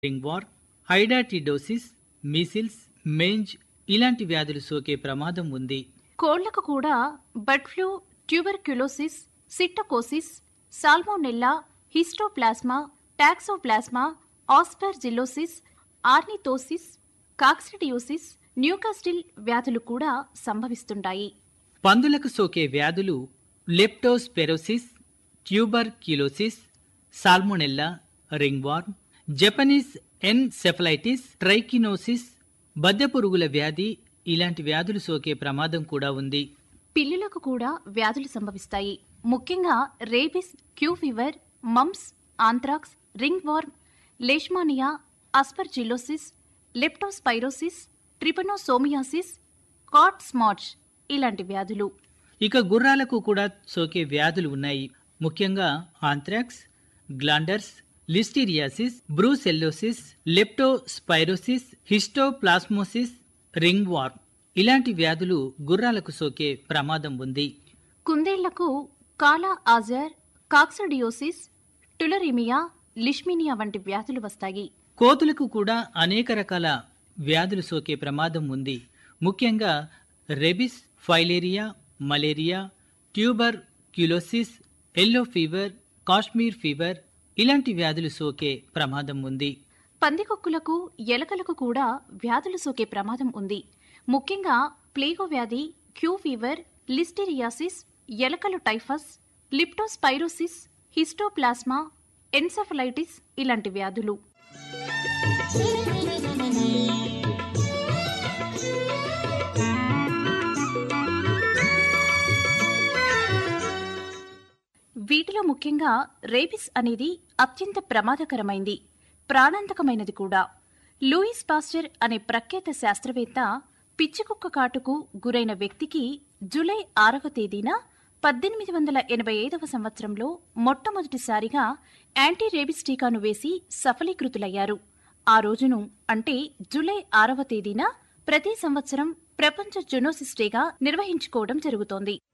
ring ringworm hydatidosis measles mange ఇలాంటి వ్యాధులు సోకే ప్రమాదం ఉంది కోళ్లకు కూడా bird flu tuberculosis psittacosis salmonella histoplasma toxoplasma aspergillosis ornithosis coccidiosis Newcastle వ్యాధులు కూడా సంభవిస్తుంటాయి పందులకు సోకే వ్యాధులు leptospirosis tuberculosis salmonella ringworm Japanese encephalitis trichinosis బద్దెపురుగుల వ్యాధి ఇలాంటి వ్యాధులు సోకే ప్రమాదం కూడా ఉంది పిల్లులకు కూడా వ్యాధులు సంభవిస్తాయి ముఖ్యంగా rabies Q fever mumps anthrax ringworm leishmania aspergillosis leptospirosis trypanosomiasis cat scratch ఇలాంటి వ్యాధులు ఇక గుర్రాలకు కూడా సోకే వ్యాధులు ఉన్నాయి ముఖ్యంగా anthrax glanders listeriosis brucellosis leptospirosis histoplasmosis ringworm ఇలాంటి వ్యాధులు గుర్రాలకు సోకే ప్రమాదం ఉంది కుందేళ్లకు కాలా ఆజర్ కాక్సడియోసిస్ టులరిమియా లిష్మినియా వంటి వ్యాధులు వస్తాయి కోతులకు కూడా అనేక రకాల వ్యాధులు సోకే ప్రమాదం ఉంది ముఖ్యంగా rabies filaria malaria tuberculosis yellow fever Kashmir fever ఇలాంటి వ్యాధులు సోకే ప్రమాదం ఉంది పందికొక్కులకు ఎలకలకు కూడా వ్యాధులు సోకే ప్రమాదం ఉంది ముఖ్యంగా ప్లేగో వ్యాధి క్యూ ఫీవర్ లిస్టెరియాసిస్ ఎలకలు టైఫస్ లిప్టోస్పైరోసిస్ హిస్టోప్లాస్మా ఎన్సెఫలైటిస్ ఇలాంటి వ్యాధులు వీటిలో ముఖ్యంగా రేబిస్ అనేది అత్యంత ప్రమాదకరమైంది ప్రాణాంతకమైనది కూడా లూయిస్ పాస్చర్ అనే ప్రఖ్యాత శాస్త్రవేత్త పిచ్చికుక్క కాటుకు గురైన వ్యక్తికి జూలై ఆరవ తేదీన పద్దెనిమిది వందల ఎనభై ఐదవ సంవత్సరంలో మొట్టమొదటిసారిగా యాంటీ రేబిస్ టీకాను వేసి సఫలీకృతులయ్యారు ఆ రోజును అంటే జూలై ఆరవ తేదీన ప్రతి సంవత్సరం ప్రపంచ జునోసిస్ డేగా నిర్వహించుకోవడం జరుగుతోంది